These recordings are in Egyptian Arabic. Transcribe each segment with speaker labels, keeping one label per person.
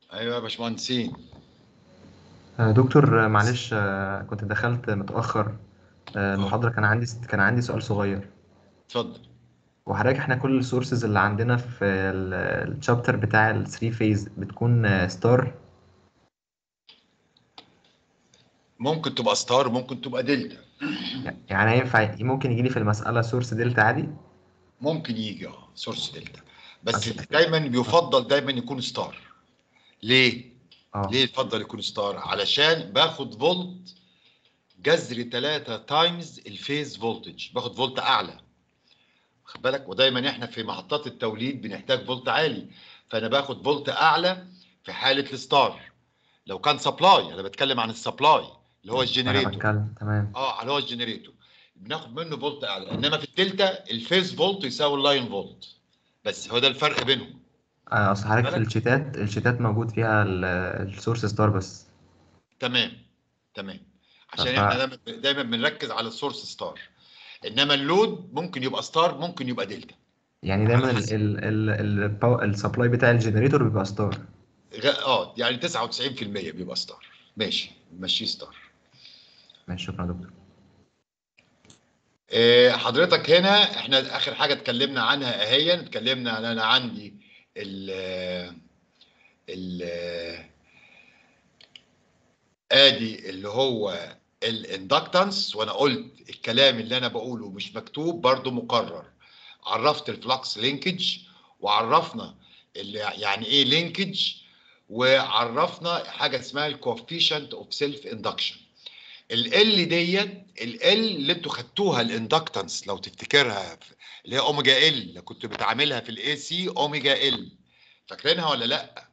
Speaker 1: ايوه يا باشمهندسين
Speaker 2: آه، دكتور آه، معلش آه، كنت دخلت متأخر آه، المحاضرة كان عندي كان عندي سؤال صغير
Speaker 1: اتفضل
Speaker 2: وحضرتك احنا كل السورسز اللي عندنا في الشابتر بتاع ال 3 فيز بتكون ستار
Speaker 1: ممكن تبقى ستار ممكن تبقى دلتا
Speaker 2: يعني هينفع ممكن يجي لي في المسألة سورس دلتا عادي
Speaker 1: ممكن يجي اه سورس دلتا بس
Speaker 2: عشان-
Speaker 1: دايما بيفضل دايما يكون ستار ليه؟
Speaker 2: اه
Speaker 1: ليه يفضل يكون ستار؟ علشان باخد فولت جذر 3 تايمز الفيز فولتج باخد فولت اعلى واخد بالك ودايما احنا في محطات التوليد بنحتاج فولت عالي فانا باخد فولت اعلى في حاله الستار لو كان سبلاي انا بتكلم عن السبلاي اللي هو
Speaker 2: انا
Speaker 1: الجنريتور
Speaker 2: بتكلم تمام
Speaker 1: اه اللي هو الجنريتور بناخد منه فولت اعلى انما في الدلتا الفيز فولت يساوي اللاين فولت بس هو ده الفرق بينهم
Speaker 2: آه، اصل حضرتك في
Speaker 1: بالك؟
Speaker 2: الشيتات الشيتات موجود فيها السورس ستار بس
Speaker 1: تمام تمام عشان
Speaker 2: ف-
Speaker 1: احنا دايما دايما بنركز على السورس ستار انما اللود ممكن يبقى ستار ممكن يبقى دلتا
Speaker 2: يعني دايما
Speaker 1: على حسب.
Speaker 2: السبلاي بتاع الجنريتور بيبقى ستار
Speaker 1: غ- اه يعني 99% بيبقى ستار ماشي ماشي ستار
Speaker 2: ماشي شكرا يا دكتور
Speaker 1: آه، حضرتك هنا احنا اخر حاجه اتكلمنا عنها اهي اتكلمنا عن انا عندي ال ال ادي اللي هو الاندكتنس وانا قلت الكلام اللي انا بقوله مش مكتوب برضو مقرر عرفت الفلكس لينكج وعرفنا اللي يعني ايه لينكج وعرفنا حاجه اسمها الكوفيشنت اوف سيلف اندكشن ال L ديت ال L اللي انتوا خدتوها الاندكتنس لو تفتكرها في- اللي هي اوميجا ال اللي كنت بتعاملها في الاي سي اوميجا ال فاكرينها ولا لا؟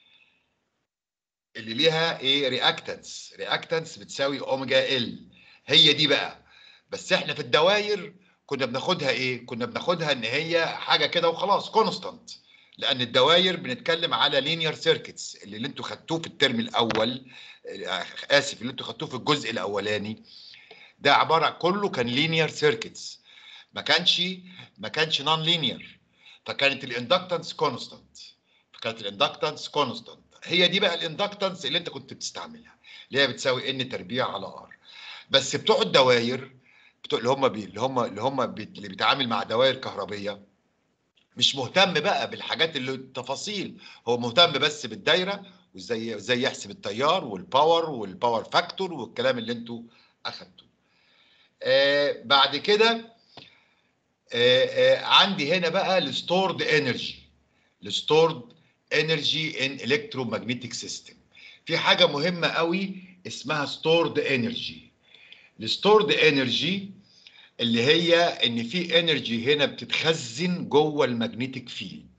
Speaker 1: اللي ليها ايه رياكتنس رياكتنس بتساوي اوميجا ال هي دي بقى بس احنا في الدوائر كنا بناخدها ايه؟ كنا بناخدها ان هي حاجه كده وخلاص كونستانت لان الدوائر بنتكلم على لينير سيركتس اللي, اللي انتوا خدتوه في الترم الاول آه، اسف اللي انتوا خدتوه في الجزء الاولاني ده عباره كله كان لينير سيركتس ما كانش ما كانش نون لينير فكانت الاندكتنس كونستانت فكانت الاندكتنس كونستانت هي دي بقى الاندكتنس اللي انت كنت بتستعملها اللي هي بتساوي ان تربيع على ار بس بتوع الدوائر بتوع اللي هم بي اللي هم اللي هم بي اللي بيتعامل مع دوائر كهربيه مش مهتم بقى بالحاجات اللي التفاصيل هو مهتم بس بالدايره وازاي ازاي يحسب التيار والباور والباور فاكتور والكلام اللي انتوا اخدتوه آه بعد كده آه آه عندي هنا بقى الستورد انرجي الستورد انرجي ان الكترومagnetic سيستم في حاجه مهمه قوي اسمها ستورد انرجي الستورد انرجي اللي هي ان في انرجي هنا بتتخزن جوه المagnetic فيلد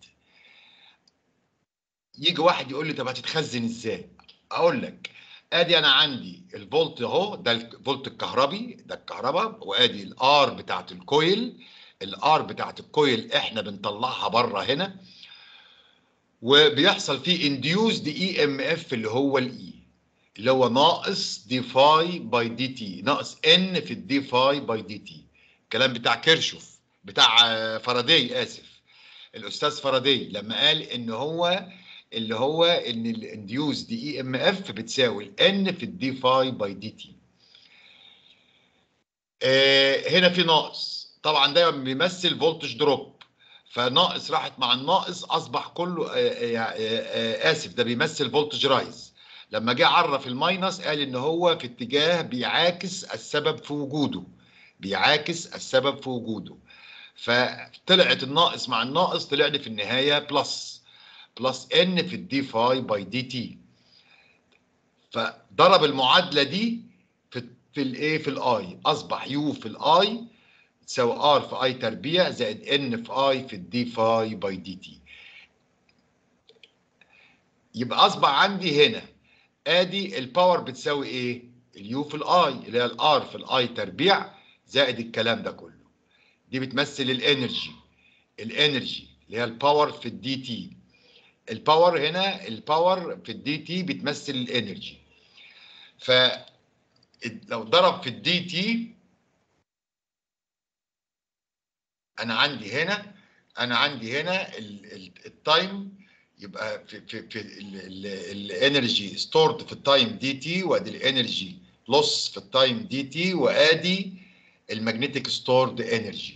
Speaker 1: يجي واحد يقول لي طب هتتخزن ازاي اقول لك ادي انا عندي الفولت اهو ده الفولت الكهربي ده الكهرباء وادي الار بتاعت الكويل الار بتاعت الكويل احنا بنطلعها بره هنا وبيحصل فيه انديوزد اي ام اف اللي هو الاي اللي هو ناقص دي فاي باي دي تي ناقص ان في الدي فاي باي دي تي الكلام بتاع كيرشوف بتاع آه، فاراداي اسف الاستاذ فاراداي لما قال ان هو اللي هو ان الانديوز دي اي ام اف بتساوي الان في الدي فاي باي دي تي هنا في ناقص طبعا دايما بيمثل فولتج دروب فناقص راحت مع الناقص اصبح كله آه، آه، آه، آه، اسف ده بيمثل فولتج رايز لما جه عرف الماينس قال ان هو في اتجاه بيعاكس السبب في وجوده بيعاكس السبب في وجوده فطلعت الناقص مع الناقص طلع لي في النهايه بلس بلس ان في الدي فاي باي دي تي فضرب المعادله دي في في الايه في الاي اصبح يو في الاي تساوي ار في اي تربيع زائد ان في اي في الدي فاي باي دي تي يبقى اصبح عندي هنا ادي الباور بتساوي ايه اليو في الاي اللي هي الار في الاي تربيع زائد الكلام ده كله دي بتمثل الانرجي الانرجي اللي هي الباور في الدي تي الباور هنا الباور في الدي تي بتمثل الانرجي ف لو ضرب في الدي تي انا عندي هنا انا عندي هنا ال- ال- التايم يبقى في في في الانرجي ستورد في التايم دي تي وادي الانرجي لوس في التايم دي تي وادي المagnetic ستورد انرجي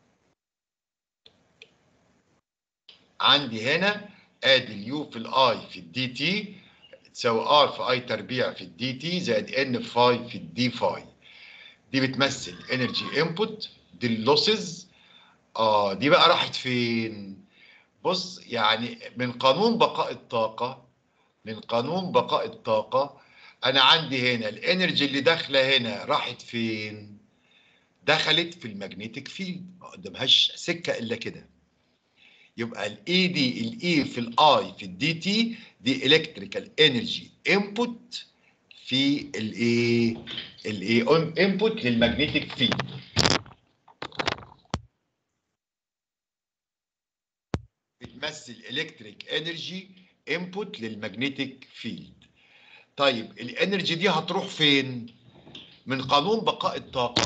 Speaker 1: عندي هنا ادي اليو في الاي في الدي تي تساوي ار في اي تربيع في الدي تي زائد ان في فاي في الدي فاي دي بتمثل انرجي انبوت دي اللوسز اه دي بقى راحت فين بص يعني من قانون بقاء الطاقة من قانون بقاء الطاقة أنا عندي هنا الإنرجي اللي داخلة هنا راحت فين؟ دخلت في المagnetic فيلد ما قدامهاش سكة إلا كده يبقى الاي دي الاي في الاي في الدي تي دي الكتريكال انرجي انبوت في الايه الايه انبوت للمagnetic فيلد بتمثل الكتريك انرجي انبوت للمagnetic فيلد طيب الانرجي دي هتروح فين من قانون بقاء الطاقه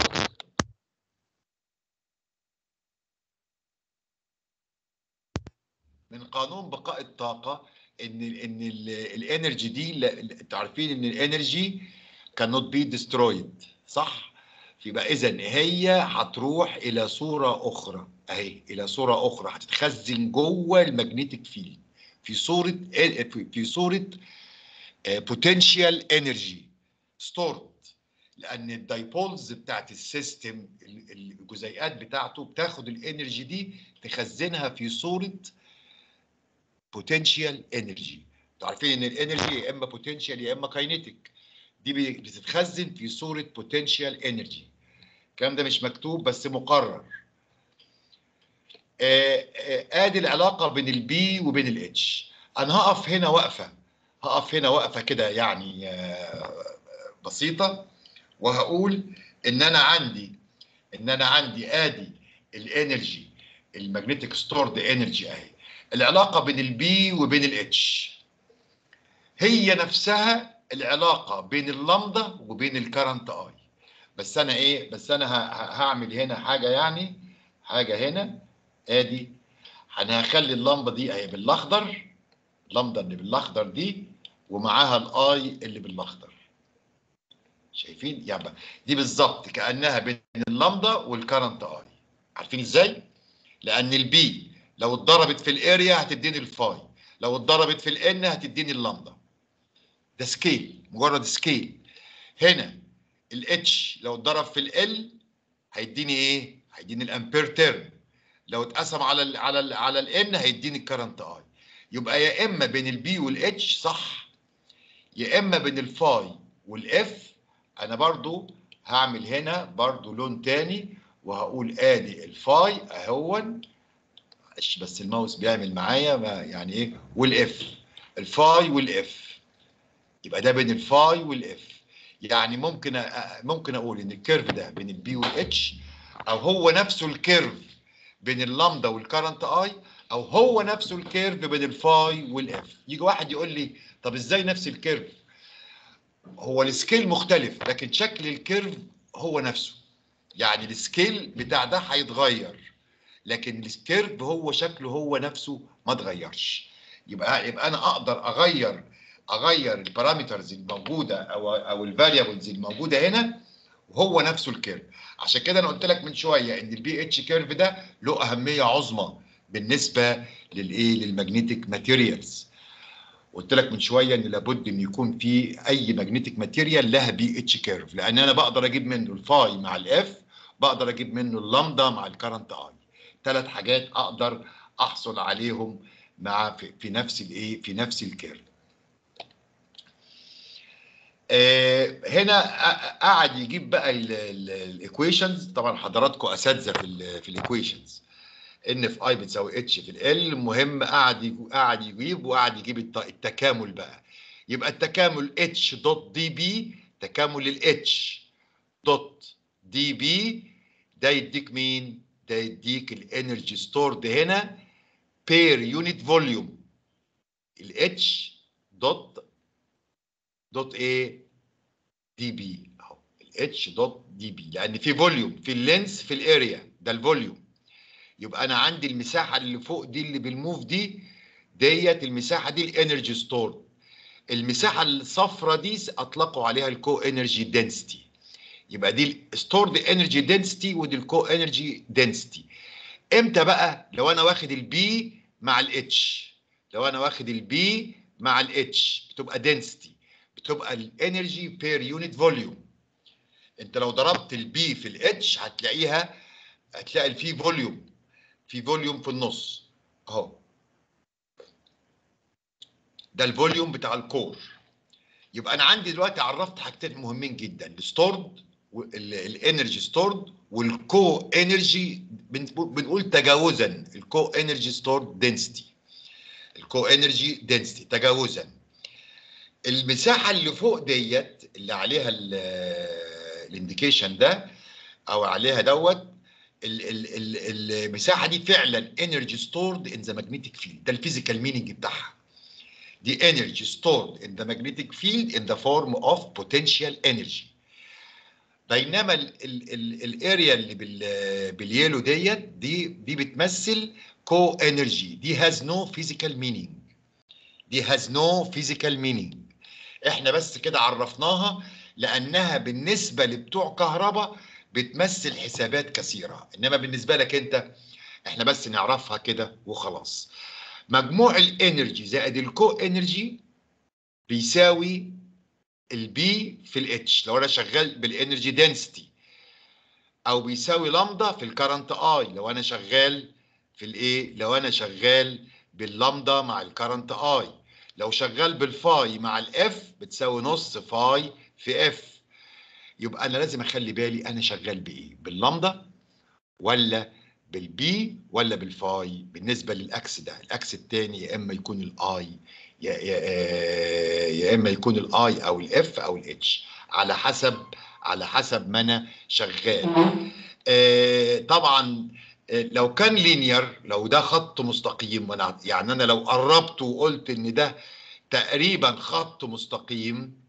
Speaker 1: من قانون بقاء الطاقه ان ال ان الانرجي دي لا- انتوا عارفين ان الانرجي cannot be destroyed صح يبقى اذا هي هتروح الى صوره اخرى اهي الى صوره اخرى هتتخزن جوه المagnetic فيلد في صوره في في صوره بوتنشال انرجي ستورد لان الدايبولز بتاعت السيستم ال- الجزيئات بتاعته بتاخد الانرجي دي تخزنها في صوره بوتنشال انرجي انتوا عارفين ان الانرجي يا اما بوتنشال يا اما كاينيتيك دي بي- بتتخزن في صوره بوتنشال انرجي الكلام ده مش مكتوب بس مقرر آه، آه، ادي العلاقه بين البي وبين الاتش انا هقف هنا وقفه هقف هنا وقفه كده يعني آه، بسيطه وهقول ان انا عندي ان انا عندي ادي الانرجي المagnetic ستورد انرجي اهي العلاقه بين البي وبين الاتش هي نفسها العلاقه بين اللامدا وبين الكرنت اي بس انا ايه بس انا ه- ه- هعمل هنا حاجه يعني حاجه هنا ادي انا هخلي اللمبه دي اهي بالاخضر اللمبه اللي بالاخضر دي ومعاها الاي اللي بالاخضر شايفين يعني دي بالظبط كانها بين اللمبه والكرنت اي عارفين ازاي لان البي لو اتضربت في الاريا هتديني الفاي لو اتضربت في الان هتديني اللمبه ده سكيل مجرد سكيل هنا الاتش لو اتضرب في ال هيديني ايه هيديني الامبير تيرم لو اتقسم على ال على ال على الان هيديني الكرنت اي يبقى يا اما بين البي والاتش صح يا اما بين الفاي والاف انا برضو هعمل هنا برضو لون تاني وهقول ادي الفاي اهون معلش بس الماوس بيعمل معايا ما يعني ايه والاف الفاي والاف يبقى ده بين الفاي والاف يعني ممكن أ- ممكن اقول ان الكيرف ده بين البي والاتش او هو نفسه الكيرف بين اللامدا والكرنت اي او هو نفسه الكيرف بين الفاي والاف يجي واحد يقول لي طب ازاي نفس الكيرف هو السكيل مختلف لكن شكل الكيرف هو نفسه يعني السكيل بتاع ده هيتغير لكن الكيرف هو شكله هو نفسه ما اتغيرش يبقى يبقى انا اقدر اغير اغير البارامترز الموجوده او او الفاريبلز الموجوده هنا وهو نفسه الكيرف عشان كده انا قلت لك من شويه ان البي اتش كيرف ده له اهميه عظمى بالنسبه للايه للمagnetic ماتيريالز قلت لك من شويه ان لابد ان يكون في اي ماجنتيك ماتيريال لها بي اتش كيرف لان انا بقدر اجيب منه الفاي مع الاف بقدر اجيب منه اللامدا مع الكرنت اي ثلاث حاجات اقدر احصل عليهم مع في, في نفس الايه في نفس الكيرف آه، هنا ق- قعد يجيب بقى الايكويشنز طبعا حضراتكم اساتذه في ال في الايكويشنز ان في اي بتساوي اتش في ال المهم قعد يج- قعد يجيب وقعد يجيب الت- التكامل بقى يبقى التكامل اتش دوت دي بي تكامل الاتش دوت دي بي ده يديك مين؟ ده يديك الانرجي ستورد هنا بير يونت فوليوم الاتش دوت دوت ايه؟ دي بي اهو الاتش دوت دي بي لان في فوليوم في اللينس في الاريا ده الفوليوم يبقى انا عندي المساحه اللي فوق دي اللي بالموف دي ديت المساحه دي الانرجي ستورد المساحه الصفراء دي اطلقوا عليها الكو انرجي دنسيتي يبقى دي ستورد انرجي دنسيتي ودي الكو انرجي دنسيتي امتى بقى لو انا واخد البي مع الاتش لو انا واخد البي مع الاتش بتبقى density بتبقى الانرجي بير يونت فوليوم انت لو ضربت البي في الاتش هتلاقيها هتلاقي في فوليوم في فوليوم في النص اهو ده الفوليوم بتاع الكور يبقى انا عندي دلوقتي عرفت حاجتين مهمين جدا الستورد الانرجي ستورد والكو انرجي بنقول تجاوزا الكو انرجي ستورد دنسيتي الكو انرجي دنسيتي تجاوزا المساحه اللي فوق ديت اللي عليها الانديكيشن ده او عليها دوت ال- ال- ال- المساحه دي فعلا انرجي ستورد ان ذا ماجنتيك فيلد ده الفيزيكال مينينج بتاعها دي انرجي ستورد ان ذا ماجنتيك فيلد ان ذا فورم اوف بوتنشال انرجي بينما الاريا اللي بال- باليلو ديت دي دي بتمثل كو انرجي دي هاز نو فيزيكال مينينج دي هاز نو فيزيكال مينينج احنا بس كده عرفناها لانها بالنسبه لبتوع كهرباء بتمثل حسابات كثيره انما بالنسبه لك انت احنا بس نعرفها كده وخلاص مجموع الانرجي زائد الكو انرجي بيساوي البي في الاتش لو انا شغال بالانرجي دنسيتي او بيساوي لامدا في الكرنت اي لو انا شغال في الايه لو انا شغال باللامدا مع الكرنت اي لو شغال بالفاي مع الاف بتساوي نص فاي في اف يبقى انا لازم اخلي بالي انا شغال بايه باللامدا ولا بالبي ولا بالفاي بالنسبه للاكس ده الاكس الثاني يا اما يكون الاي يا يا يا اما يكون الاي او الاف او الاتش على حسب على حسب ما انا شغال آه، طبعا آه، لو كان لينير لو ده خط مستقيم وانا يعني انا لو قربت وقلت ان ده تقريبا خط مستقيم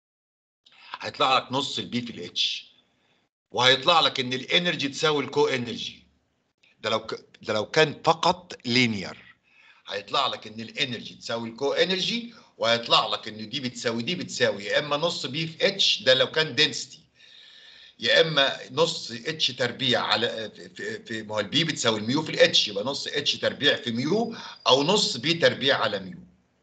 Speaker 1: هيطلع لك نص البي في الاتش وهيطلع لك ان الانرجي تساوي الكو انرجي ده لو ك... ده لو كان فقط لينير هيطلع لك ان الانرجي تساوي الكو انرجي وهيطلع لك ان دي بتساوي دي بتساوي يا اما نص بي في اتش ده لو كان دنسيتي يا اما نص اتش تربيع على في, في, في ما هو البي بتساوي الميو في الاتش يبقى نص اتش تربيع في ميو او نص بي تربيع على ميو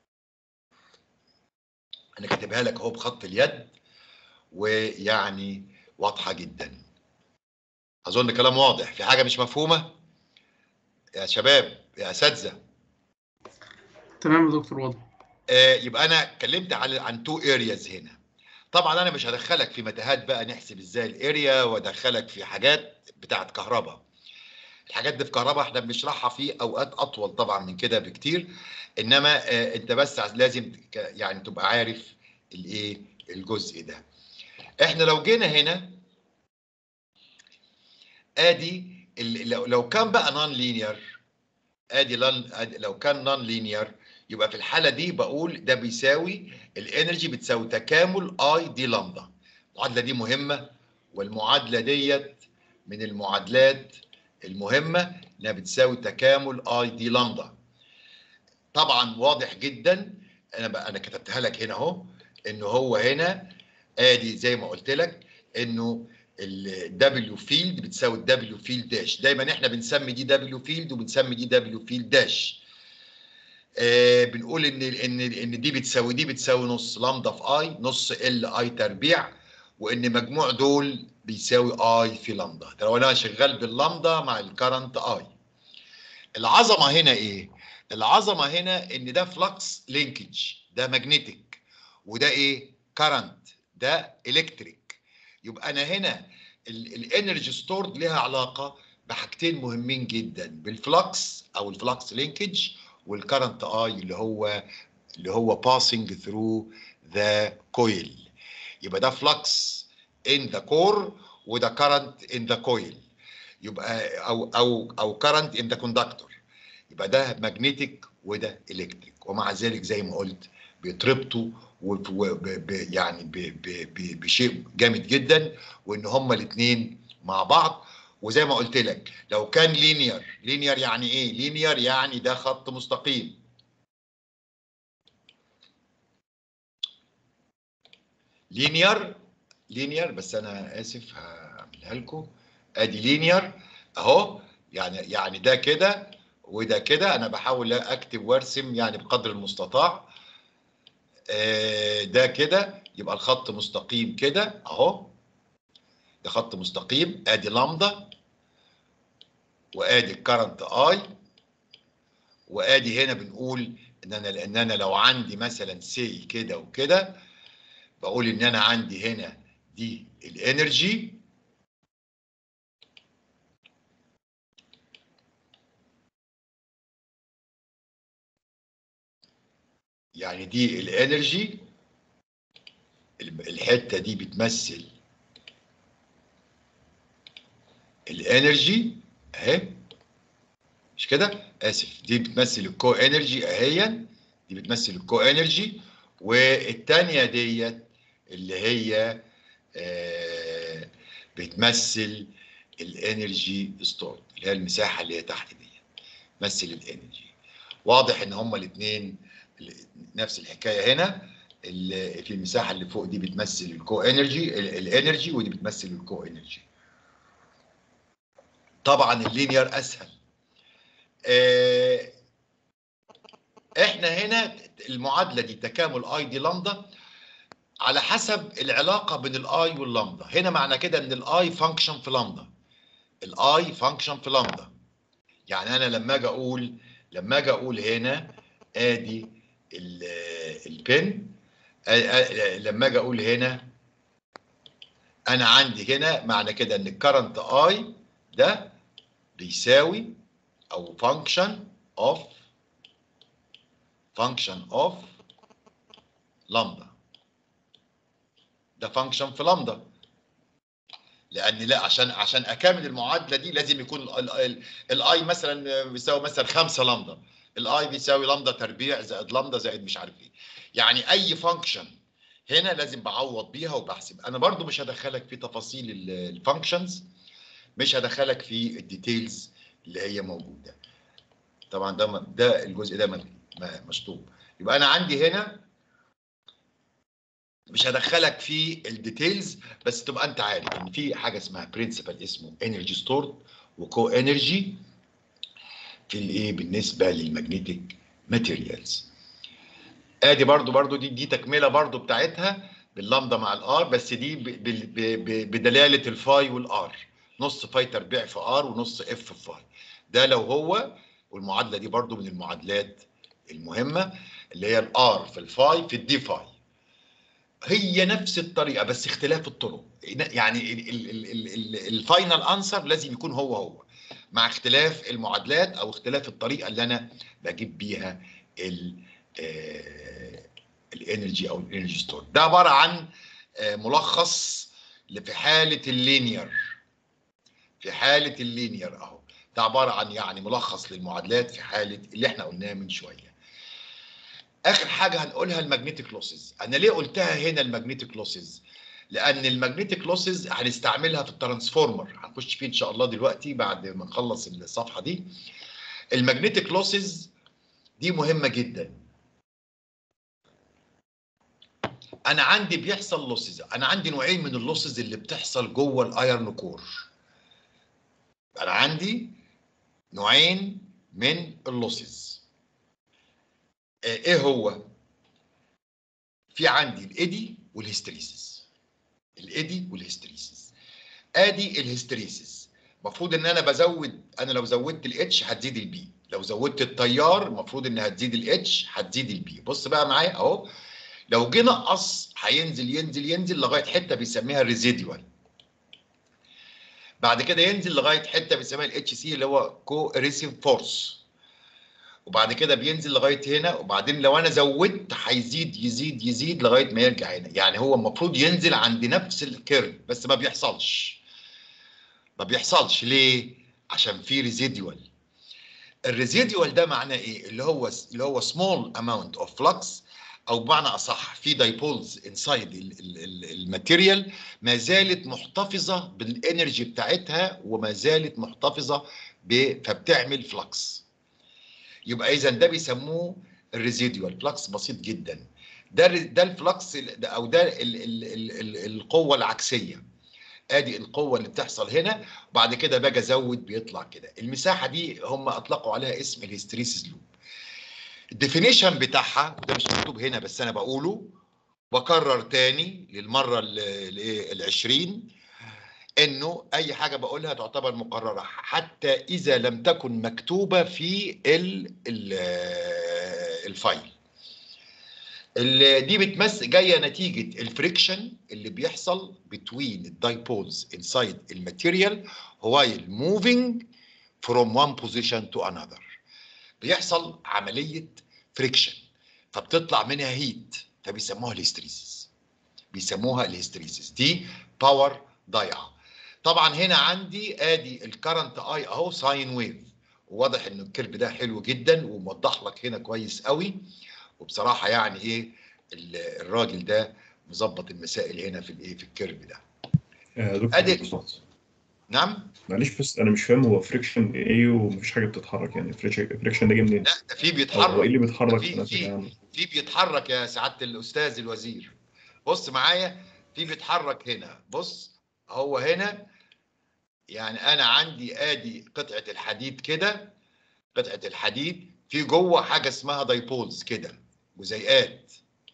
Speaker 1: انا كاتبها لك اهو بخط اليد ويعني واضحه جدا اظن كلام واضح في حاجه مش مفهومه يا شباب يا اساتذه
Speaker 3: تمام يا دكتور واضح
Speaker 1: آه، يبقى انا اتكلمت على عن تو ارياز هنا طبعا انا مش هدخلك في متاهات بقى نحسب ازاي الاريا وادخلك في حاجات بتاعت كهرباء الحاجات دي في كهرباء احنا بنشرحها في اوقات اطول طبعا من كده بكتير انما آه، انت بس لازم ك- يعني تبقى عارف الايه الجزء ده احنا لو جينا هنا ادي ال- لو لو كان بقى نون لينير ادي لون أدي لو كان نون لينير يبقى في الحاله دي بقول ده بيساوي الانرجي بتساوي تكامل اي دي لامدا المعادله دي مهمه والمعادله ديت من المعادلات المهمه انها بتساوي تكامل اي دي لامدا طبعا واضح جدا انا بقى انا كتبتها لك هنا اهو ان هو هنا ادي زي ما قلت لك انه الدبليو فيلد بتساوي الدبليو فيلد داش دايما احنا بنسمي دي دبليو فيلد وبنسمي دي دبليو فيلد داش آه بنقول ان ان ان دي بتساوي دي بتساوي نص لامدا في اي نص ال اي تربيع وان مجموع دول بيساوي اي في لامدا ده لو انا شغال باللامدا مع الكرنت اي العظمه هنا ايه العظمه هنا ان ده فلكس لينكج ده ماجنتيك وده ايه كرنت ده الكتريك يبقى انا هنا الانرجي ستورد لها علاقه بحاجتين مهمين جدا بالفلكس او الفلكس لينكج والكرنت اي اللي هو اللي هو passing through the coil يبقى ده فلكس in the core وده current in the coil يبقى او او او current in the conductor يبقى ده magnetic وده electric ومع ذلك زي ما قلت بيتربطوا وب- وب- ب- يعني ب- ب- ب- بشيء جامد جدا وان هما الاثنين مع بعض وزي ما قلت لك لو كان لينير لينير يعني ايه لينير يعني ده خط مستقيم لينير لينير بس انا اسف هعملها لكم ادي لينير اهو يعني يعني ده كده وده كده انا بحاول اكتب وارسم يعني بقدر المستطاع آه، ده كده يبقى الخط مستقيم كده اهو ده خط مستقيم ادي لامدا وادي الكرنت اي وادي هنا بنقول ان انا لان انا لو عندي مثلا سي كده وكده بقول ان انا عندي هنا دي الانرجي يعني دي الانرجي الحته دي بتمثل الانرجي اهي مش كده اسف دي بتمثل الكو انرجي اهي دي بتمثل الكو انرجي والتانية ديت اللي هي آه بتمثل الانرجي ستورد اللي هي المساحه اللي هي تحت دي تمثل الانرجي واضح ان هما الاثنين نفس الحكايه هنا اللي في المساحه اللي فوق دي بتمثل الكو انرجي الانرجي ودي بتمثل الكو انرجي طبعا اللينير اسهل آه، احنا هنا المعادله دي تكامل اي دي لامدا على حسب العلاقه بين الاي واللامدا هنا معنى كده ان الاي فانكشن في لامدا الاي فانكشن في لامدا يعني انا لما اجي اقول لما اجي اقول هنا ادي البن لما اجي اقول هنا انا عندي هنا معنى كده ان الكرنت اي ده بيساوي او function of function of لامدا ده function في لامدا لان لا عشان عشان اكمل المعادله دي لازم يكون الاي مثلا بيساوي مثلا 5 لامدا الاي بيساوي لامدا تربيع زائد لامدا زائد مش عارف ايه يعني اي فانكشن هنا لازم بعوض بيها وبحسب انا برضو مش هدخلك في تفاصيل الفانكشنز مش هدخلك في الديتيلز اللي هي موجوده طبعا ده ده الجزء ده مشطوب يبقى انا عندي هنا مش هدخلك في الديتيلز بس تبقى انت عارف ان في حاجه اسمها برنسبل اسمه انرجي ستورد وكو انرجي في الايه بالنسبه للمagnetic ماتيريالز ادي برضو برضو دي دي تكمله برضو بتاعتها باللامدا مع الار بس دي بدلاله الفاي والار نص فاي تربيع في ار ونص اف في فاي ده لو هو والمعادله دي برضو من المعادلات المهمه اللي هي الار في الفاي في الدي فاي هي نفس الطريقه بس اختلاف الطرق يعني الفاينل انسر لازم يكون هو هو مع اختلاف المعادلات او اختلاف الطريقه اللي انا بجيب بيها الانرجي او الانرجي ستور ده عباره عن ملخص في حاله اللينير في حاله اللينير اهو ده عباره عن يعني ملخص للمعادلات في حاله اللي احنا قلناه من شويه اخر حاجه هنقولها الماجنتيك لوسز انا ليه قلتها هنا الماجنتيك لوسز لان الماجنتيك لوسز هنستعملها في الترانسفورمر هنخش فيه ان شاء الله دلوقتي بعد ما نخلص الصفحه دي الماجنتيك لوسز دي مهمه جدا انا عندي بيحصل لوسز انا عندي نوعين من اللوسز اللي بتحصل جوه الايرن كور انا عندي نوعين من اللوسز ايه هو في عندي الايدي والهستريسيس الايدي والهستريسيس ادي الهستريسيس المفروض ان انا بزود انا لو زودت الاتش هتزيد البي لو زودت التيار المفروض ان هتزيد الاتش هتزيد البي بص بقى معايا اهو لو جه نقص هينزل ينزل ينزل لغايه حته بيسميها الريزيدوال بعد كده ينزل لغايه حته بيسميها الاتش سي اللي هو كوريسيف فورس وبعد كده بينزل لغايه هنا وبعدين لو انا زودت هيزيد يزيد يزيد لغايه ما يرجع هنا يعني هو المفروض ينزل عند نفس الكيرف بس ما بيحصلش ما بيحصلش ليه عشان في ريزيدوال الريزيدوال ده معناه ايه اللي هو اللي هو سمول اماونت اوف فلكس او بمعنى اصح في دايبولز انسايد الماتيريال ما زالت محتفظه بالانرجي بتاعتها وما زالت محتفظه ب... فبتعمل فلكس يبقى اذا ده بيسموه الريزيديوال فلكس بسيط جدا ده الر- ده الفلكس ال- ده- او ده ال ال ال ال القوه العكسيه ادي القوه اللي بتحصل هنا وبعد كده باجي ازود بيطلع كده المساحه دي هم اطلقوا عليها اسم الهستريسيس لوب الديفينيشن بتاعها ده مش مكتوب هنا بس انا بقوله بكرر تاني للمره ال 20 انه اي حاجه بقولها تعتبر مقرره حتى اذا لم تكن مكتوبه في ال ال الفايل اللي دي بتمثل جايه نتيجه الفريكشن اللي بيحصل between الدايبولز inside الماتيريال while moving from one position to another بيحصل عمليه فريكشن فبتطلع منها هيت فبيسموها الهستريسيس بيسموها الهستريسيس دي باور ضايعه طبعا هنا عندي ادي الكرنت اي اهو ساين ويف واضح ان الكيرف ده حلو جدا وموضح لك هنا كويس قوي وبصراحه يعني ايه ال- الراجل ده مظبط المسائل هنا في الايه في الكيرف ده
Speaker 4: آه، دكتور
Speaker 1: أدي-
Speaker 4: ببساطة.
Speaker 1: نعم
Speaker 4: معلش بس انا مش فاهم هو فريكشن ايه ومفيش حاجه بتتحرك يعني فريكشن ده جه منين؟
Speaker 1: لا ده في
Speaker 4: او هو ايه
Speaker 1: بيتحرك
Speaker 4: اللي بيتحرك
Speaker 1: في-
Speaker 4: في ناتج
Speaker 1: في-
Speaker 4: عنه؟
Speaker 1: في بيتحرك يا سعاده الاستاذ الوزير بص معايا في بيتحرك هنا بص هو هنا يعني انا عندي ادي قطعه الحديد كده قطعه الحديد في جوه حاجه اسمها دايبولز كده جزيئات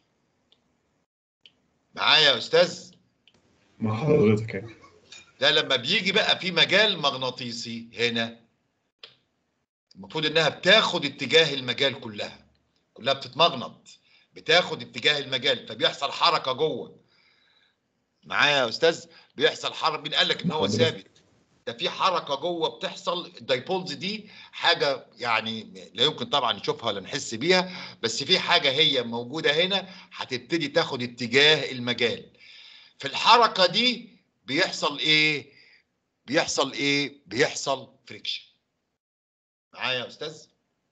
Speaker 1: معايا يا استاذ
Speaker 4: مع حضرتك يعني
Speaker 1: ده لما بيجي بقى في مجال مغناطيسي هنا المفروض انها بتاخد اتجاه المجال كلها كلها بتتمغنط بتاخد اتجاه المجال فبيحصل حركه جوه معايا يا استاذ بيحصل حركه مين قال لك ان هو
Speaker 4: حضرتك.
Speaker 1: ثابت ده في حركه جوه بتحصل الدايبولز دي حاجه يعني لا يمكن طبعا نشوفها ولا نحس بيها بس في حاجه هي موجوده هنا هتبتدي تاخد اتجاه المجال في الحركه دي بيحصل ايه بيحصل ايه بيحصل فريكشن معايا يا استاذ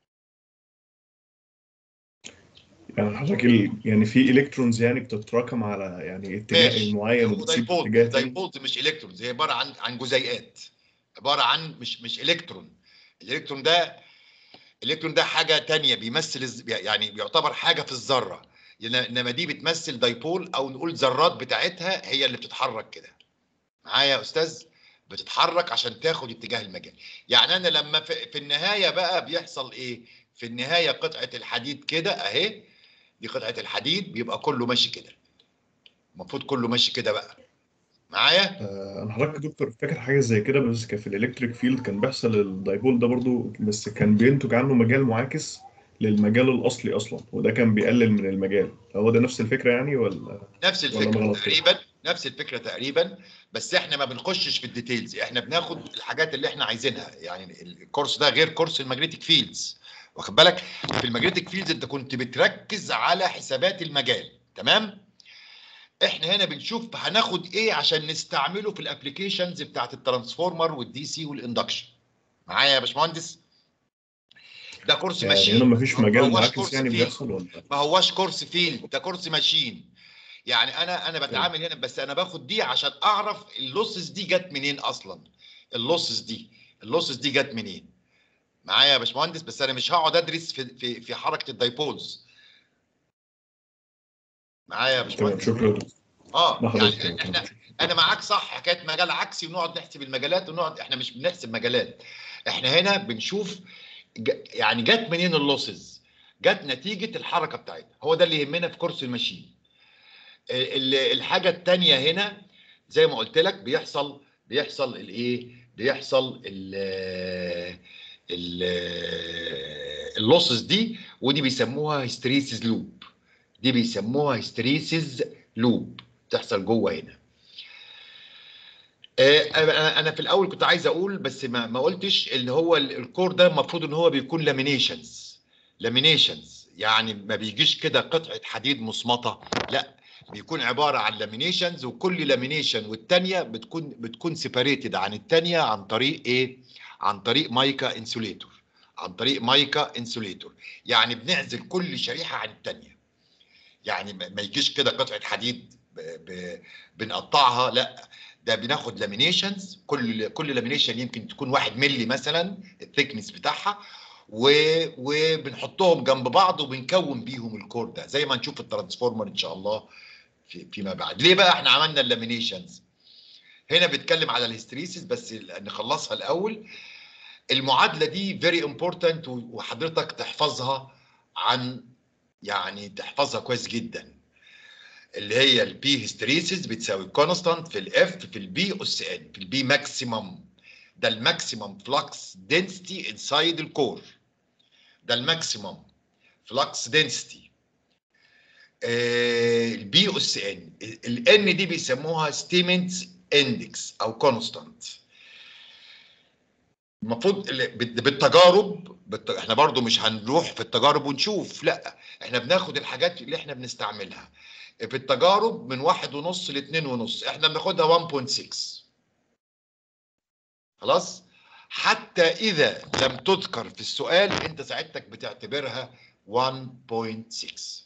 Speaker 4: يعني حضرتك ال... يعني في الكترونز يعني بتتراكم على يعني اتجاه
Speaker 1: ماشي
Speaker 4: معين وبتسيب
Speaker 1: دايبولز
Speaker 4: اتجاه تاني
Speaker 1: دايبولز مش الكترونز هي عباره عن عن جزيئات عباره عن مش مش الكترون الالكترون ده الالكترون ده حاجه تانية بيمثل الز- يعني بيعتبر حاجه في الذره ين- انما دي بتمثل دايبول او نقول ذرات بتاعتها هي اللي بتتحرك كده معايا يا استاذ بتتحرك عشان تاخد اتجاه المجال يعني انا لما في, في النهايه بقى بيحصل ايه في النهايه قطعه الحديد كده اهي دي قطعه الحديد بيبقى كله ماشي كده المفروض كله ماشي كده بقى معايا
Speaker 4: آه، انا حضرتك يا دكتور فاكر حاجه زي كده بس كان في الالكتريك فيلد كان بيحصل الدايبول ده برضو بس كان بينتج عنه مجال معاكس للمجال الاصلي اصلا وده كان بيقلل من المجال هو ده نفس الفكره يعني ولا
Speaker 1: نفس
Speaker 4: ولا أنا
Speaker 1: الفكره
Speaker 4: غلط كده؟
Speaker 1: تقريبا نفس الفكره تقريبا بس احنا ما بنخشش في الديتيلز احنا بناخد الحاجات اللي احنا عايزينها يعني الكورس ده غير كورس الماجنتيك فيلدز واخد بالك في الماجنتيك فيلدز انت كنت بتركز على حسابات المجال تمام احنا هنا بنشوف هناخد ايه عشان نستعمله في الابلكيشنز بتاعت الترانسفورمر والدي سي والاندكشن معايا يا باشمهندس ده كورس
Speaker 4: يعني
Speaker 1: ماشين
Speaker 4: هنا مفيش
Speaker 1: ما
Speaker 4: مجال
Speaker 1: هوش
Speaker 4: معاكس
Speaker 1: كورس
Speaker 4: يعني
Speaker 1: فيلد.
Speaker 4: بيحصل ولا
Speaker 1: ما هواش كورس فيلد ده كورس ماشين يعني انا انا بتعامل هنا بس انا باخد دي عشان اعرف اللوسز دي جت منين اصلا اللوسز دي اللوسز دي جت منين معايا يا باشمهندس بس انا مش هقعد ادرس في في في حركه الدايبولز معايا يا
Speaker 4: تمام
Speaker 1: باشمهندس
Speaker 4: شكرا يا دكتور
Speaker 1: اه
Speaker 4: لا حضرتك
Speaker 1: يعني
Speaker 4: تمام
Speaker 1: احنا انا معاك صح حكايه مجال عكسي ونقعد نحسب المجالات ونقعد احنا مش بنحسب مجالات احنا هنا بنشوف ج- يعني جت منين اللوسز جت نتيجه الحركه بتاعتها هو ده اللي يهمنا في كورس الماشين ال- ال- الحاجه الثانيه هنا زي ما قلت لك بيحصل بيحصل الايه بيحصل ال ال اللوسز دي ودي بيسموها هيستريسيس لوب دي بيسموها هيستريسيس لوب تحصل جوه هنا آه، انا أنا في الاول كنت عايز اقول بس ما ما قلتش ان هو ال- الكور ده المفروض ان هو بيكون لامينيشنز لامينيشنز يعني ما بيجيش كده قطعه حديد مصمطه لا بيكون عباره عن لامينيشنز وكل لامينيشن والتانيه بتكون بتكون سيباريتد عن التانيه عن طريق ايه عن طريق مايكا انسوليتور عن طريق مايكا انسوليتور يعني بنعزل كل شريحه عن التانيه يعني ما ما يجيش كده قطعه حديد ب... ب... بنقطعها لا ده بناخد لامينيشنز كل كل لامينيشن يمكن تكون واحد ملي مثلا الثيكنس بتاعها و... وبنحطهم جنب بعض وبنكون بيهم الكور ده زي ما نشوف في الترانسفورمر ان شاء الله في... فيما بعد ليه بقى احنا عملنا اللامينيشنز هنا بيتكلم على الهستريسيس بس نخلصها الاول المعادله دي فيري امبورتنت وحضرتك تحفظها عن يعني تحفظها كويس جدا اللي هي البي هيستريسيس بتساوي كونستانت في الاف في البي اس ان في البي ماكسيمم ده الماكسيمم فلكس دنسيتي انسايد الكور ده الماكسيمم فلكس دنسيتي البي اس ان الان دي بيسموها ستيمنز اندكس او كونستانت المفروض اللي- بال- بالتجارب بالت... احنا برضو مش هنروح في التجارب ونشوف لا احنا بناخد الحاجات اللي احنا بنستعملها في التجارب من واحد ونص لاتنين ونص احنا بناخدها 1.6 خلاص حتى اذا لم تذكر في السؤال انت ساعتك بتعتبرها 1.6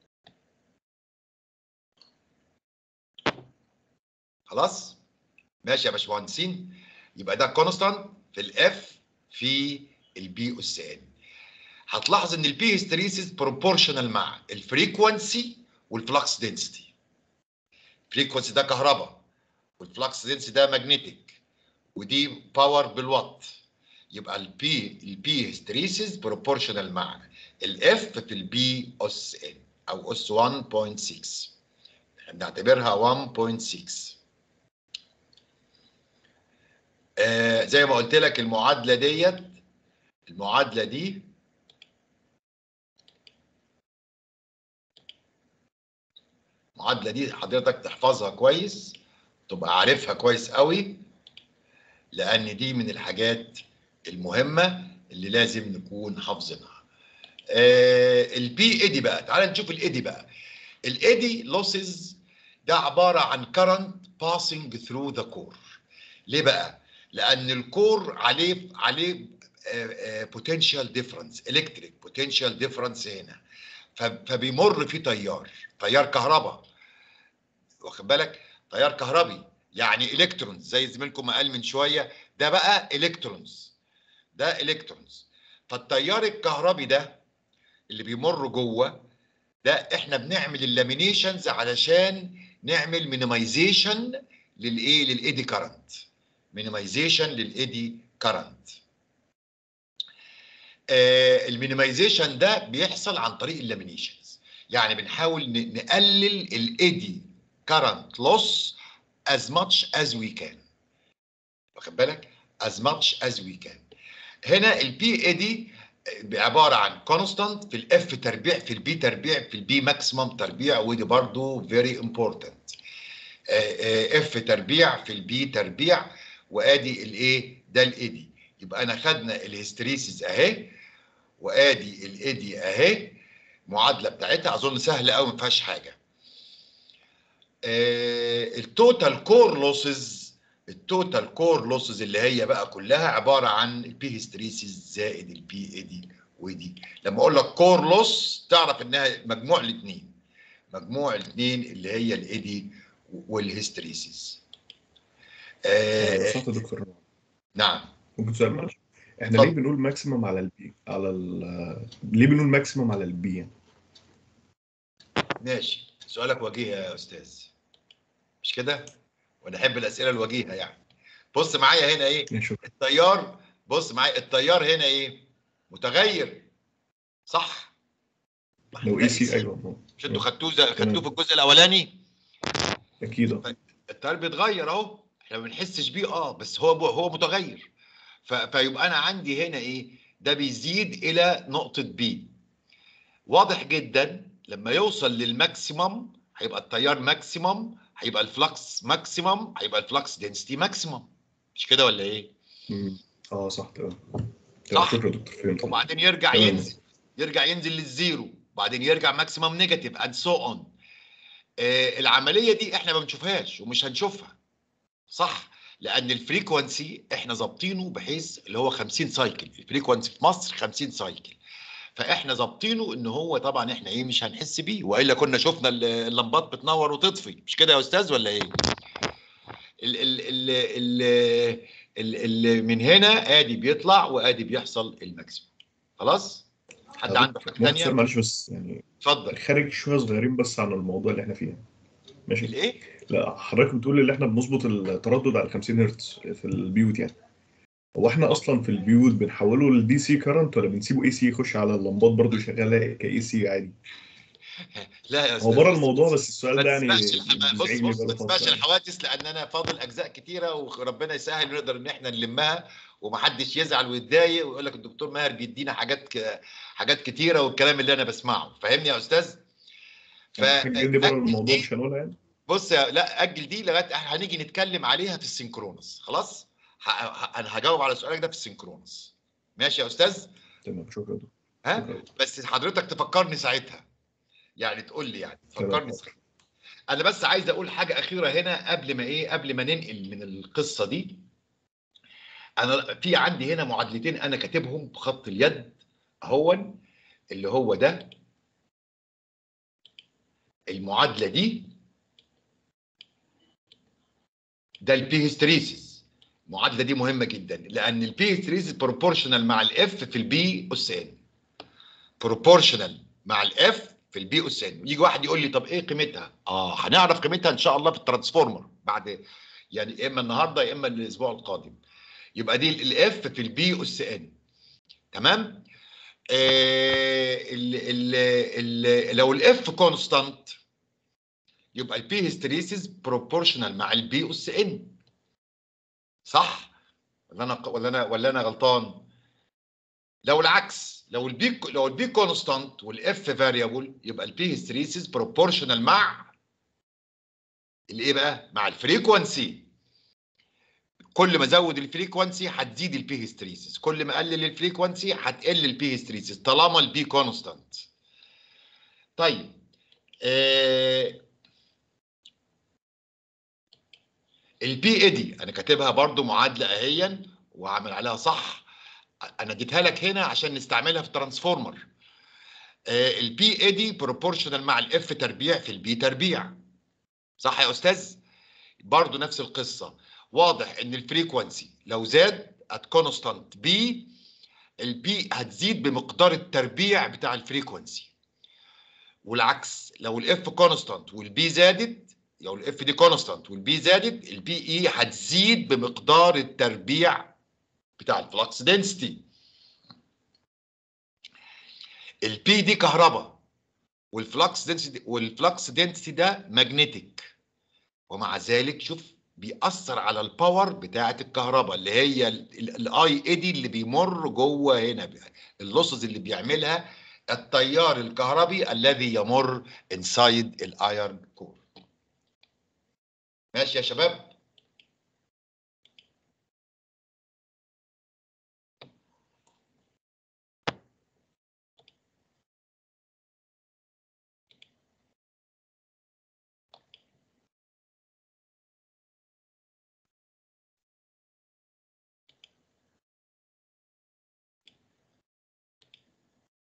Speaker 1: خلاص ماشي يا باشمهندسين يبقى ده كونستانت في الاف في البي اس ان هتلاحظ ان البي هيستريسيس بروبورشنال مع الفريكونسي والفلكس دنسيتي الفريكونسي ده كهرباء والفلكس دنسيتي ده ماجنتيك ودي باور بالوات يبقى البي البي هيستريسيس بروبورشنال مع الاف في البي اس ان او اس 1.6 بنعتبرها 1.6 آه زي ما قلت لك المعادله ديت المعادله دي المعادله دي حضرتك تحفظها كويس تبقى عارفها كويس قوي لان دي من الحاجات المهمه اللي لازم نكون حافظينها آه البي ايدي بقى تعال نشوف الايدي بقى الايدي لوسز ده عباره عن current passing through the core ليه بقى لان الكور عليه عليه بوتنشال ديفرنس الكتريك بوتنشال ديفرنس هنا ف- فبيمر فيه تيار تيار كهرباء واخد بالك تيار كهربي يعني الكترونز زي زميلكم ما قال من شويه ده بقى الكترونز ده الكترونز فالتيار الكهربي ده اللي بيمر جوه ده احنا بنعمل اللامينيشنز علشان نعمل مينيمايزيشن للايه للايدي كارنت مينيمايزيشن للايدي كارنت المينيمايزيشن ده بيحصل عن طريق اللامينيشنز يعني بنحاول ن- نقلل الايدي كارنت لوس as much as we can واخد بالك as much as we can هنا البي اي دي عباره عن كونستانت في الاف تربيع في البي تربيع في البي ماكسيمم تربيع ودي برضو فيري امبورتنت اف تربيع في البي تربيع وادي الايه ده الايدي يبقى انا خدنا الهستريسيس اهي وادي الايدي اهي معادله بتاعتها اظن سهله قوي ما فيهاش حاجه آه، التوتال كور لوسز التوتال كور لوسز اللي هي بقى كلها عباره عن البي هستريسيس زائد البي اي دي ودي لما اقول لك كور لوس تعرف انها مجموع الاثنين مجموع الاثنين اللي هي الايدي والهستريسيس
Speaker 4: آه،
Speaker 1: آه
Speaker 4: صح يا دكتور
Speaker 1: نعم
Speaker 4: ممكن سؤال معلش احنا
Speaker 1: اتفضل.
Speaker 4: ليه بنقول ماكسيمم على البي على ال ليه بنقول ماكسيمم على البي
Speaker 1: ماشي سؤالك وجيه يا استاذ مش كده وانا احب الاسئله الوجيهه يعني بص معايا هنا ايه
Speaker 4: يعني شوف
Speaker 1: التيار بص معايا التيار هنا ايه متغير صح
Speaker 4: لو اي سي ايوه
Speaker 1: مش انتوا خدتوه زي- خدتوه في الجزء الاولاني
Speaker 4: اكيد اه
Speaker 1: التيار بيتغير اهو احنا ما بنحسش بيه اه بس هو هو متغير ف... فيبقى انا عندي هنا ايه ده بيزيد الى نقطه بي واضح جدا لما يوصل للماكسيمم هيبقى التيار ماكسيمم هيبقى الفلكس ماكسيمم هيبقى الفلكس دنسيتي ماكسيمم مش كده ولا ايه
Speaker 4: مم. اه صح تمام
Speaker 1: صح.
Speaker 4: تمام شكرا يا دكتور فهمت
Speaker 1: وبعدين يرجع
Speaker 4: تمام.
Speaker 1: ينزل يرجع ينزل للزيرو بعدين يرجع ماكسيمم نيجاتيف اند سو اون العمليه دي احنا ما بنشوفهاش ومش هنشوفها صح لان الفريكونسي احنا ظابطينه بحيث اللي هو 50 سايكل الفريكونسي في مصر 50 سايكل فاحنا ظابطينه ان هو طبعا احنا ايه مش هنحس بيه والا كنا شفنا ال- اللمبات بتنور وتطفي مش كده يا استاذ ولا ايه ال ال ال ال ال ال من هنا ادي بيطلع وادي بيحصل الماكسيموم خلاص حد
Speaker 4: يا
Speaker 1: عنده
Speaker 4: دكتور-
Speaker 1: حاجه
Speaker 4: ممكن سؤال
Speaker 1: ثانيه
Speaker 4: معلش بس يعني
Speaker 1: اتفضل
Speaker 4: خارج شويه صغيرين بس عن الموضوع اللي احنا فيه ماشي
Speaker 1: الايه
Speaker 4: لا حضرتك بتقول ان احنا بنظبط التردد على 50 هرتز في البيوت يعني هو احنا اصلا في البيوت بنحوله لدي سي كارنت ولا بنسيبه اي سي يخش على اللمبات برضه يشغلها كاي سي عادي
Speaker 1: لا يا
Speaker 4: هو
Speaker 1: استاذ
Speaker 4: بره
Speaker 1: بص-
Speaker 4: الموضوع
Speaker 1: بص-
Speaker 4: بس السؤال
Speaker 1: ما
Speaker 4: ده يعني
Speaker 1: تسمعش الح- بص
Speaker 4: بيزعجني
Speaker 1: بص ما
Speaker 4: بقاله
Speaker 1: تسمعش
Speaker 4: فتره يعني.
Speaker 1: الحوادث لان انا فاضل اجزاء كتيره وربنا يسهل ونقدر ان احنا نلمها ومحدش يزعل ويتضايق ويقول لك الدكتور ماهر بيدينا حاجات ك... حاجات كتيره والكلام اللي انا بسمعه فاهمني يا استاذ؟
Speaker 4: الحاجه دي بره
Speaker 1: أجل
Speaker 4: الموضوع
Speaker 1: دي-
Speaker 4: مش هنقولها يعني
Speaker 1: بص يا لا اجل دي لغايه إحنا هنيجي نتكلم عليها في السينكرونس خلاص؟ ه... ه... انا هجاوب على سؤالك ده في السينكرونس ماشي يا استاذ؟
Speaker 4: تمام شكرا
Speaker 1: ها؟
Speaker 4: شكرا
Speaker 1: بس حضرتك تفكرني ساعتها يعني تقول لي يعني
Speaker 4: تمام.
Speaker 1: فكرني ساعتها انا بس عايز اقول حاجه اخيره هنا قبل ما ايه قبل ما ننقل من القصه دي انا في عندي هنا معادلتين انا كاتبهم بخط اليد اهون اللي هو ده المعادله دي ده البي هيستريسيس المعادله دي مهمه جدا لان البي هيستريسيس بروبورشنال مع الاف في البي اس ان بروبورشنال مع الاف في البي اس ان يجي واحد يقول لي طب ايه قيمتها اه هنعرف قيمتها ان شاء الله في الترانسفورمر بعد يعني يا اما النهارده يا اما الاسبوع القادم يبقى دي الاف في البي اس ان تمام آه ال ال ال لو الاف كونستانت يبقى البي هيستريسيس بروبورشنال مع البي اس ان صح ولا انا ولا انا ولا انا غلطان لو العكس لو البي لو البي كونستانت والاف فاريبل يبقى البي هيستريسيس بروبورشنال مع الايه بقى مع الفريكوانسي كل ما ازود الفريكوانسي هتزيد البي هيستريسيس كل ما اقلل الفريكوانسي هتقل البي هيستريسيس طالما البي كونستانت طيب آه البي ايدي انا كاتبها برضو معادله اهيا وعامل عليها صح انا اديتها لك هنا عشان نستعملها في ترانسفورمر البي ايدي بروبورشنال مع الاف تربيع في البي تربيع صح يا استاذ برضو نفس القصه واضح ان الفريكوانسي لو زاد ات كونستانت بي البي هتزيد بمقدار التربيع بتاع الفريكوانسي والعكس لو الاف كونستانت والبي زادت لو الاف دي كونستانت والبي زادت البي اي هتزيد بمقدار التربيع بتاع الفلكس دنسيتي البي دي كهرباء والفلكس دنسيتي والفلكس دنسيتي ده ماجنتيك ومع ذلك شوف بيأثر على الباور بتاعه الكهرباء اللي هي الاي اي دي اللي بيمر جوه هنا اللوسز اللي بيعملها التيار الكهربي الذي يمر انسايد الايرن كور ماشي يا شباب